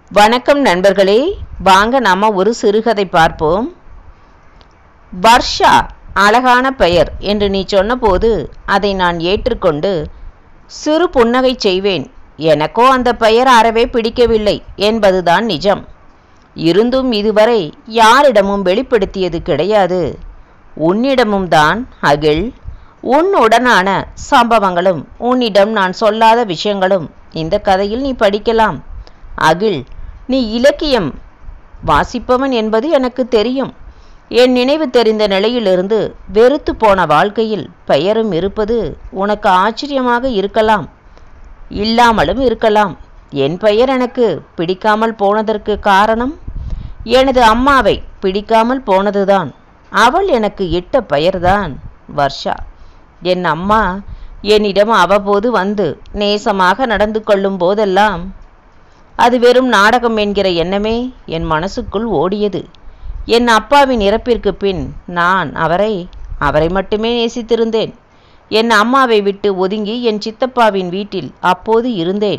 வணக்கம் நண்பர்களே வாங்க நாம ஒரு சிறுகதை பார்ப்போம் வர்ஷா அழகான பெயர் என்று நீ சொன்னபோது அதை நான் ஏற்றுக்கொண்டு சிறு புன்னகை செய்வேன் எனக்கோ அந்த பெயர் அறவே பிடிக்கவில்லை என்பதுதான் நிஜம் இருந்தும் இதுவரை யாரிடமும் வெளிப்படுத்தியது கிடையாது உன்னிடமும் தான் அகில் உன்னுடனான சம்பவங்களும் உன்னிடம் நான் சொல்லாத விஷயங்களும் இந்த கதையில் நீ படிக்கலாம் அகில் நீ இலக்கியம் வாசிப்பவன் என்பது எனக்கு தெரியும் என் நினைவு தெரிந்த நிலையிலிருந்து வெறுத்து போன வாழ்க்கையில் பெயரும் இருப்பது உனக்கு ஆச்சரியமாக இருக்கலாம் இல்லாமலும் இருக்கலாம் என் பெயர் எனக்கு பிடிக்காமல் போனதற்கு காரணம் எனது அம்மாவை பிடிக்காமல் போனதுதான் அவள் எனக்கு இட்ட பெயர்தான் வர்ஷா என் அம்மா என்னிடம் அவ்வப்போது வந்து நேசமாக நடந்து கொள்ளும் போதெல்லாம் அது வெறும் நாடகம் என்கிற எண்ணமே என் மனசுக்குள் ஓடியது என் அப்பாவின் இறப்பிற்கு பின் நான் அவரை அவரை மட்டுமே நேசித்திருந்தேன் என் அம்மாவை விட்டு ஒதுங்கி என் சித்தப்பாவின் வீட்டில் அப்போது இருந்தேன்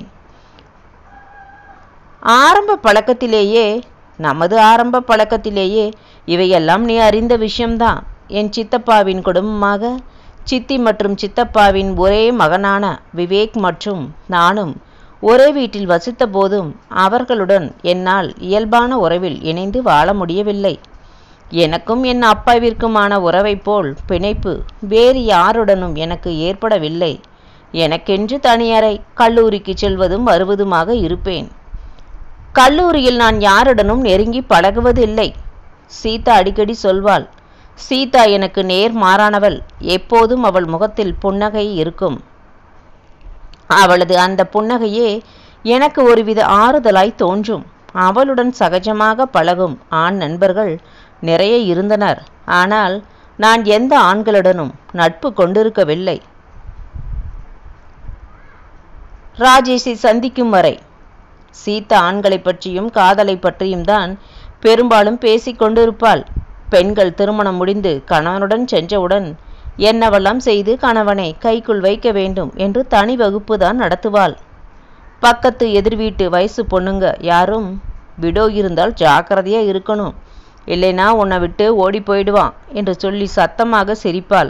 ஆரம்ப பழக்கத்திலேயே நமது ஆரம்ப பழக்கத்திலேயே இவையெல்லாம் நீ அறிந்த விஷயம்தான் என் சித்தப்பாவின் குடும்பமாக சித்தி மற்றும் சித்தப்பாவின் ஒரே மகனான விவேக் மற்றும் நானும் ஒரே வீட்டில் வசித்த போதும் அவர்களுடன் என்னால் இயல்பான உறவில் இணைந்து வாழ முடியவில்லை எனக்கும் என் அப்பாவிற்குமான உறவைப் போல் பிணைப்பு வேறு யாருடனும் எனக்கு ஏற்படவில்லை எனக்கென்று தனியறை கல்லூரிக்கு செல்வதும் வருவதுமாக இருப்பேன் கல்லூரியில் நான் யாருடனும் நெருங்கி பழகுவதில்லை சீதா அடிக்கடி சொல்வாள் சீதா எனக்கு நேர் மாறானவள் எப்போதும் அவள் முகத்தில் புன்னகை இருக்கும் அவளது அந்த புன்னகையே எனக்கு ஒருவித ஆறுதலாய் தோன்றும் அவளுடன் சகஜமாக பழகும் ஆண் நண்பர்கள் நிறைய இருந்தனர் ஆனால் நான் எந்த ஆண்களுடனும் நட்பு கொண்டிருக்கவில்லை ராஜேஷை சந்திக்கும் வரை சீதா ஆண்களை பற்றியும் காதலை பற்றியும் தான் பெரும்பாலும் பேசிக் கொண்டிருப்பாள் பெண்கள் திருமணம் முடிந்து கணவனுடன் சென்றவுடன் என்னவெல்லாம் செய்து கணவனை கைக்குள் வைக்க வேண்டும் என்று தனி வகுப்பு தான் நடத்துவாள் பக்கத்து எதிர் வீட்டு வயசு பொண்ணுங்க யாரும் விடோ இருந்தால் ஜாக்கிரதையா இருக்கணும் இல்லைனா உன்னை விட்டு ஓடி போயிடுவான் என்று சொல்லி சத்தமாக சிரிப்பாள்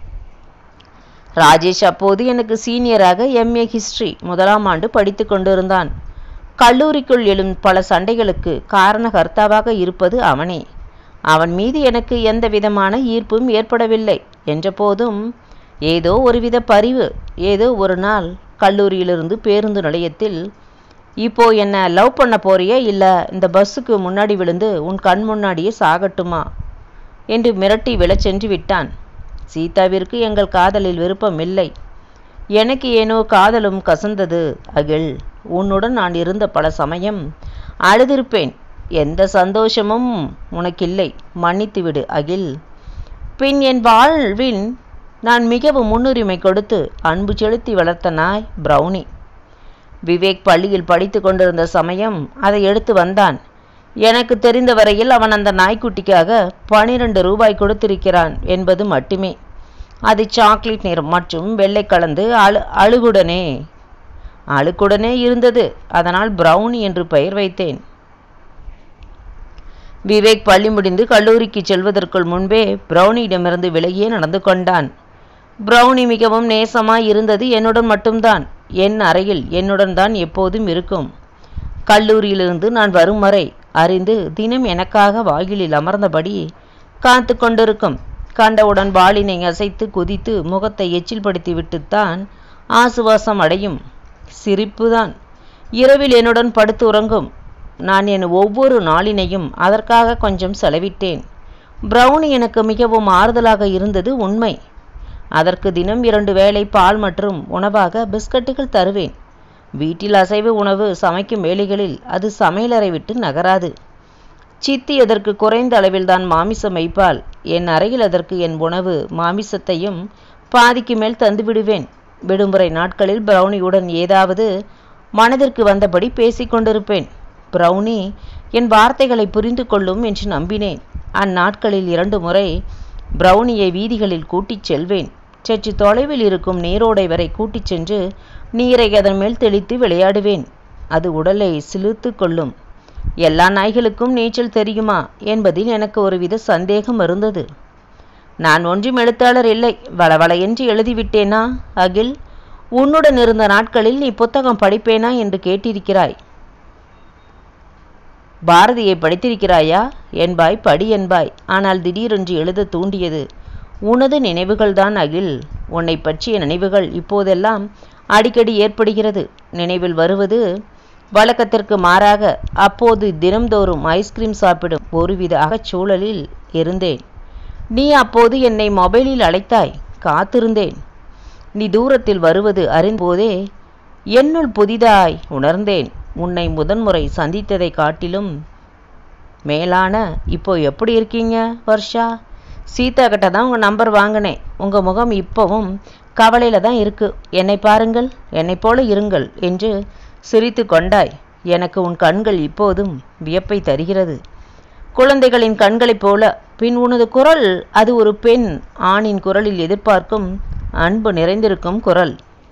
ராஜேஷ் அப்போது எனக்கு சீனியராக எம்ஏ ஹிஸ்டரி முதலாம் ஆண்டு படித்து கொண்டிருந்தான் கல்லூரிக்குள் எழும் பல சண்டைகளுக்கு காரணகர்த்தாவாக இருப்பது அவனே அவன் மீது எனக்கு எந்த விதமான ஈர்ப்பும் ஏற்படவில்லை என்றபோதும் ஏதோ ஒருவித பரிவு ஏதோ ஒரு நாள் கல்லூரியிலிருந்து பேருந்து நிலையத்தில் இப்போ என்ன லவ் பண்ண போறியா இல்லை இந்த பஸ்ஸுக்கு முன்னாடி விழுந்து உன் கண் முன்னாடியே சாகட்டுமா என்று மிரட்டி விழச் சென்று விட்டான் சீதாவிற்கு எங்கள் காதலில் விருப்பம் இல்லை எனக்கு ஏனோ காதலும் கசந்தது அகில் உன்னுடன் நான் இருந்த பல சமயம் அழுதிருப்பேன் எந்த சந்தோஷமும் உனக்கில்லை மன்னித்து விடு அகில் பின் என் வாழ்வில் நான் மிகவும் முன்னுரிமை கொடுத்து அன்பு செலுத்தி வளர்த்த நாய் பிரௌனி விவேக் பள்ளியில் படித்து கொண்டிருந்த சமயம் அதை எடுத்து வந்தான் எனக்கு தெரிந்த வரையில் அவன் அந்த நாய்க்குட்டிக்காக பனிரெண்டு ரூபாய் கொடுத்திருக்கிறான் என்பது மட்டுமே அது சாக்லேட் நிறம் மற்றும் வெள்ளை கலந்து அழு அழுகுடனே அழுக்குடனே இருந்தது அதனால் பிரவுனி என்று பெயர் வைத்தேன் விவேக் பள்ளி முடிந்து கல்லூரிக்கு செல்வதற்குள் முன்பே பிரௌனியிடமிருந்து விலகியே நடந்து கொண்டான் பிரௌனி மிகவும் நேசமாய் இருந்தது என்னுடன் மட்டும்தான் என் அறையில் என்னுடன் தான் எப்போதும் இருக்கும் கல்லூரியிலிருந்து நான் வரும் வரை அறிந்து தினம் எனக்காக வாயிலில் அமர்ந்தபடி காத்து கொண்டிருக்கும் கண்டவுடன் பாலினை அசைத்து குதித்து முகத்தை எச்சில் படுத்தி விட்டுத்தான் ஆசுவாசம் அடையும் சிரிப்புதான் இரவில் என்னுடன் படுத்து உறங்கும் நான் என் ஒவ்வொரு நாளினையும் அதற்காக கொஞ்சம் செலவிட்டேன் பிரவுனி எனக்கு மிகவும் ஆறுதலாக இருந்தது உண்மை அதற்கு தினம் இரண்டு வேளை பால் மற்றும் உணவாக பிஸ்கட்டுகள் தருவேன் வீட்டில் அசைவ உணவு சமைக்கும் வேலைகளில் அது சமையலறை விட்டு நகராது சித்தி அதற்கு குறைந்த அளவில்தான் மாமிசம் வைப்பால் என் அறையில் அதற்கு என் உணவு மாமிசத்தையும் பாதிக்கு மேல் தந்து விடுவேன் விடுமுறை நாட்களில் பிரௌனியுடன் ஏதாவது மனதிற்கு வந்தபடி பேசிக் கொண்டிருப்பேன் பிரௌனி என் வார்த்தைகளை புரிந்து கொள்ளும் என்று நம்பினேன் அந்நாட்களில் இரண்டு முறை பிரௌனியை வீதிகளில் கூட்டிச் செல்வேன் சற்று தொலைவில் இருக்கும் நீரோடை வரை கூட்டிச் சென்று நீரை அதன் மேல் தெளித்து விளையாடுவேன் அது உடலை சிலுத்து கொள்ளும் எல்லா நாய்களுக்கும் நீச்சல் தெரியுமா என்பதில் எனக்கு ஒருவித சந்தேகம் இருந்தது நான் ஒன்றும் எழுத்தாளர் இல்லை வளவள என்று எழுதிவிட்டேனா அகில் உன்னுடன் இருந்த நாட்களில் நீ புத்தகம் படிப்பேனா என்று கேட்டிருக்கிறாய் பாரதியை படித்திருக்கிறாயா என்பாய் படி என்பாய் ஆனால் திடீரென்று எழுத தூண்டியது உனது நினைவுகள்தான் அகில் உன்னை பற்றிய நினைவுகள் இப்போதெல்லாம் அடிக்கடி ஏற்படுகிறது நினைவில் வருவது வழக்கத்திற்கு மாறாக அப்போது தினம்தோறும் ஐஸ்கிரீம் சாப்பிடும் ஒருவித அகச்சூழலில் இருந்தேன் நீ அப்போது என்னை மொபைலில் அழைத்தாய் காத்திருந்தேன் நீ தூரத்தில் வருவது அறிந்தபோதே என்னுள் புதிதாய் உணர்ந்தேன் உன்னை முதன்முறை சந்தித்ததை காட்டிலும் மேலான இப்போ எப்படி இருக்கீங்க வர்ஷா சீதா கிட்ட தான் உங்கள் நம்பர் வாங்கினேன் உங்கள் முகம் இப்போவும் கவலையில் தான் இருக்கு என்னை பாருங்கள் என்னைப் போல இருங்கள் என்று சிரித்து கொண்டாய் எனக்கு உன் கண்கள் இப்போதும் வியப்பை தருகிறது குழந்தைகளின் கண்களைப் போல பின் உனது குரல் அது ஒரு பெண் ஆணின் குரலில் எதிர்பார்க்கும் அன்பு நிறைந்திருக்கும் குரல்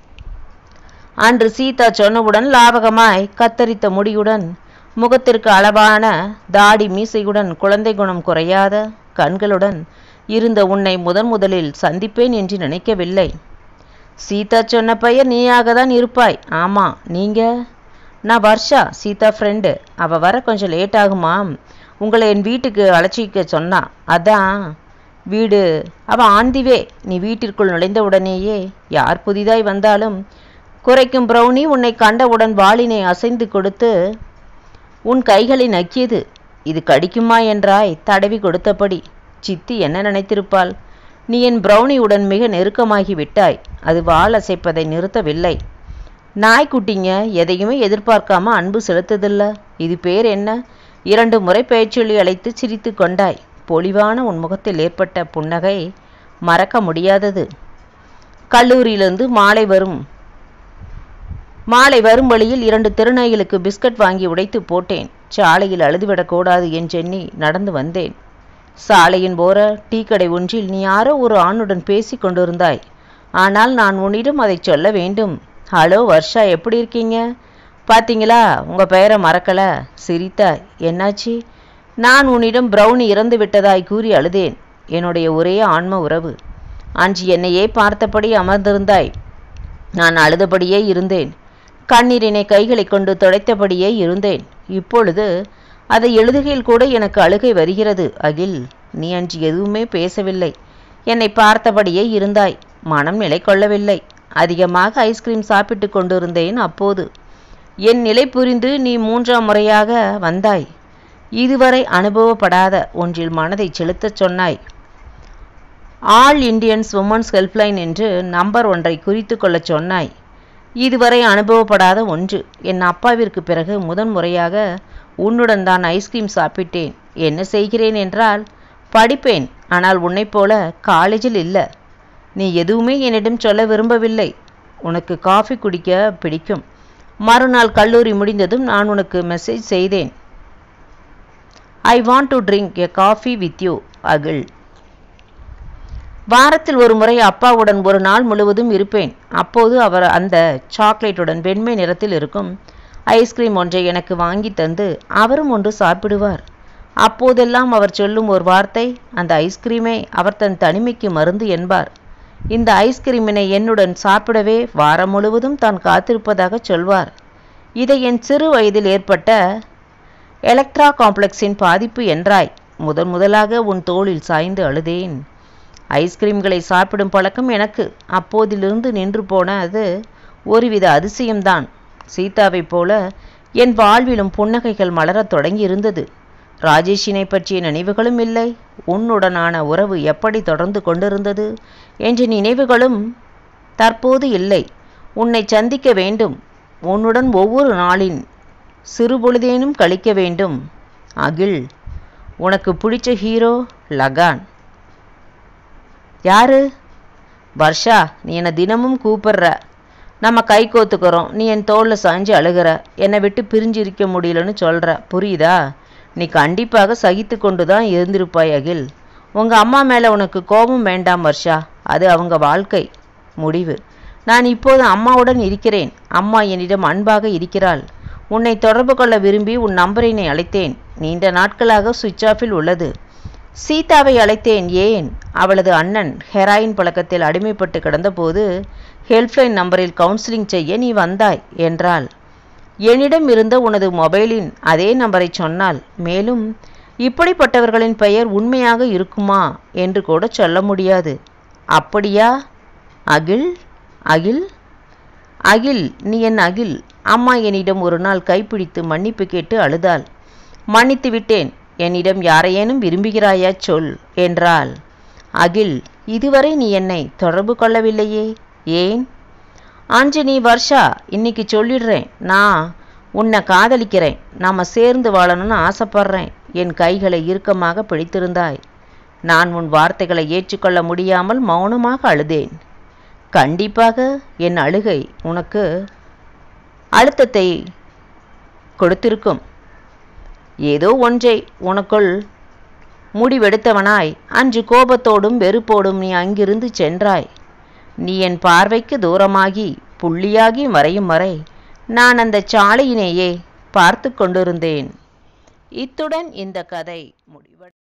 அன்று சீதா சொன்னவுடன் லாவகமாய் கத்தரித்த முடியுடன் முகத்திற்கு அளவான தாடி மீசையுடன் குழந்தை குணம் குறையாத கண்களுடன் இருந்த உன்னை முதன் முதலில் சந்திப்பேன் என்று நினைக்கவில்லை சீதா சொன்ன பையன் நீயாக தான் இருப்பாய் ஆமா நீங்க நான் வர்ஷா சீதா ஃப்ரெண்டு அவ வர கொஞ்சம் லேட் ஆகுமாம் உங்களை என் வீட்டுக்கு அழைச்சிக்க சொன்னா அதான் வீடு அவ ஆந்திவே நீ வீட்டிற்குள் நுழைந்த உடனேயே யார் புதிதாய் வந்தாலும் குறைக்கும் ப்ரௌனி உன்னை கண்டவுடன் வாளினை அசைந்து கொடுத்து உன் கைகளை நக்கியது இது கடிக்குமா என்றாய் தடவி கொடுத்தபடி சித்தி என்ன நினைத்திருப்பாள் நீ என் ப்ரௌனியுடன் மிக நெருக்கமாகி விட்டாய் அது வால் அசைப்பதை நிறுத்தவில்லை நாய்க்குட்டிங்க எதையுமே எதிர்பார்க்காம அன்பு செலுத்ததில்ல இது பேர் என்ன இரண்டு முறை பெயர்ச்சொல்லி அழைத்து சிரித்து கொண்டாய் பொலிவான உன் முகத்தில் ஏற்பட்ட புன்னகை மறக்க முடியாதது கல்லூரியிலிருந்து மாலை வரும் மாலை வரும் வழியில் இரண்டு திருநாய்களுக்கு பிஸ்கட் வாங்கி உடைத்து போட்டேன் சாலையில் அழுதுவிடக்கூடாது என்றெண்ணி நடந்து வந்தேன் சாலையின் போற டீ கடை ஒன்றில் நீ யாரோ ஒரு ஆணுடன் பேசிக் கொண்டிருந்தாய் ஆனால் நான் உன்னிடம் அதை சொல்ல வேண்டும் ஹலோ வர்ஷா எப்படி இருக்கீங்க பாத்தீங்களா உங்க பெயரை மறக்கல சிரித்தாய் என்னாச்சு நான் உன்னிடம் பிரவுனி இறந்து விட்டதாய் கூறி அழுதேன் என்னுடைய ஒரே ஆன்ம உறவு அன்று என்னையே பார்த்தபடி அமர்ந்திருந்தாய் நான் அழுதபடியே இருந்தேன் கண்ணீரினை கைகளைக் கொண்டு துடைத்தபடியே இருந்தேன் இப்பொழுது அதை எழுதுகையில் கூட எனக்கு அழுகை வருகிறது அகில் நீ அன்று எதுவுமே பேசவில்லை என்னை பார்த்தபடியே இருந்தாய் மனம் நிலை கொள்ளவில்லை அதிகமாக ஐஸ்கிரீம் சாப்பிட்டு கொண்டிருந்தேன் அப்போது என் நிலை புரிந்து நீ மூன்றாம் முறையாக வந்தாய் இதுவரை அனுபவப்படாத ஒன்றில் மனதை செலுத்தச் சொன்னாய் ஆல் இண்டியன்ஸ் உமன்ஸ் ஹெல்ப்லைன் என்று நம்பர் ஒன்றை குறித்து கொள்ளச் சொன்னாய் இதுவரை அனுபவப்படாத ஒன்று என் அப்பாவிற்கு பிறகு முதன் முறையாக உன்னுடன் தான் ஐஸ்கிரீம் சாப்பிட்டேன் என்ன செய்கிறேன் என்றால் படிப்பேன் ஆனால் உன்னைப் போல காலேஜில் இல்லை நீ எதுவுமே என்னிடம் சொல்ல விரும்பவில்லை உனக்கு காஃபி குடிக்க பிடிக்கும் மறுநாள் கல்லூரி முடிந்ததும் நான் உனக்கு மெசேஜ் செய்தேன் I want to drink a coffee with you Akhil வாரத்தில் ஒரு முறை அப்பாவுடன் ஒரு நாள் முழுவதும் இருப்பேன் அப்போது அவர் அந்த சாக்லேட்டுடன் வெண்மை நிறத்தில் இருக்கும் ஐஸ்கிரீம் ஒன்றை எனக்கு வாங்கி தந்து அவரும் ஒன்று சாப்பிடுவார் அப்போதெல்லாம் அவர் சொல்லும் ஒரு வார்த்தை அந்த ஐஸ்கிரீமே அவர் தன் தனிமைக்கு மருந்து என்பார் இந்த ஐஸ்கிரீமினை என்னுடன் சாப்பிடவே வாரம் முழுவதும் தான் காத்திருப்பதாக சொல்வார் இதை என் சிறு வயதில் ஏற்பட்ட எலக்ட்ரா காம்ப்ளெக்ஸின் பாதிப்பு என்றாய் முதன் முதலாக உன் தோளில் சாய்ந்து அழுதேன் ஐஸ்கிரீம்களை சாப்பிடும் பழக்கம் எனக்கு அப்போதிலிருந்து நின்று போன அது ஒருவித அதிசயம்தான் சீதாவைப் போல என் வாழ்விலும் புன்னகைகள் மலரத் தொடங்கி இருந்தது ராஜேஷினை பற்றிய நினைவுகளும் இல்லை உன்னுடனான உறவு எப்படி தொடர்ந்து கொண்டிருந்தது என்ற நினைவுகளும் தற்போது இல்லை உன்னை சந்திக்க வேண்டும் உன்னுடன் ஒவ்வொரு நாளின் சிறுபொழுதேனும் கழிக்க வேண்டும் அகில் உனக்கு பிடிச்ச ஹீரோ லகான் யாரு வர்ஷா நீ என்னை தினமும் கூப்பிடுற நம்ம கை கோத்துக்கிறோம் நீ என் தோளில் சாஞ்சு அழுகிற என்னை விட்டு பிரிஞ்சு இருக்க முடியலன்னு சொல்கிற புரியுதா நீ கண்டிப்பாக சகித்து கொண்டு தான் இருந்திருப்பாய் அகில் உங்கள் அம்மா மேலே உனக்கு கோபம் வேண்டாம் வர்ஷா அது அவங்க வாழ்க்கை முடிவு நான் இப்போது அம்மாவுடன் இருக்கிறேன் அம்மா என்னிடம் அன்பாக இருக்கிறாள் உன்னை தொடர்பு கொள்ள விரும்பி உன் நம்பரினை அழைத்தேன் நீண்ட நாட்களாக சுவிட்ச் ஆஃபில் உள்ளது சீதாவை அழைத்தேன் ஏன் அவளது அண்ணன் ஹெராயின் பழக்கத்தில் அடிமைப்பட்டு கிடந்தபோது ஹெல்ப்லைன் நம்பரில் கவுன்சிலிங் செய்ய நீ வந்தாய் என்றாள் என்னிடம் இருந்த உனது மொபைலின் அதே நம்பரை சொன்னால் மேலும் இப்படிப்பட்டவர்களின் பெயர் உண்மையாக இருக்குமா என்று கூட சொல்ல முடியாது அப்படியா அகில் அகில் அகில் நீ என் அகில் அம்மா என்னிடம் ஒரு நாள் கைப்பிடித்து மன்னிப்பு கேட்டு அழுதாள் மன்னித்து விட்டேன் என்னிடம் யாரையேனும் விரும்புகிறாயா சொல் என்றாள் அகில் இதுவரை நீ என்னை தொடர்பு கொள்ளவில்லையே ஏன் ஆஞ்சனி வர்ஷா இன்னைக்கு சொல்லிடுறேன் நான் உன்னை காதலிக்கிறேன் நாம சேர்ந்து வாழணும்னு ஆசைப்படுறேன் என் கைகளை இறுக்கமாக பிடித்திருந்தாய் நான் உன் வார்த்தைகளை ஏற்றுக்கொள்ள முடியாமல் மௌனமாக அழுதேன் கண்டிப்பாக என் அழுகை உனக்கு அழுத்தத்தை கொடுத்திருக்கும் ஏதோ ஒன்றை உனக்குள் முடிவெடுத்தவனாய் அன்று கோபத்தோடும் வெறுப்போடும் நீ அங்கிருந்து சென்றாய் நீ என் பார்வைக்கு தூரமாகி புள்ளியாகி மறையும் வரை நான் அந்த சாலையினேயே பார்த்து கொண்டிருந்தேன் இத்துடன் இந்த கதை முடிவடை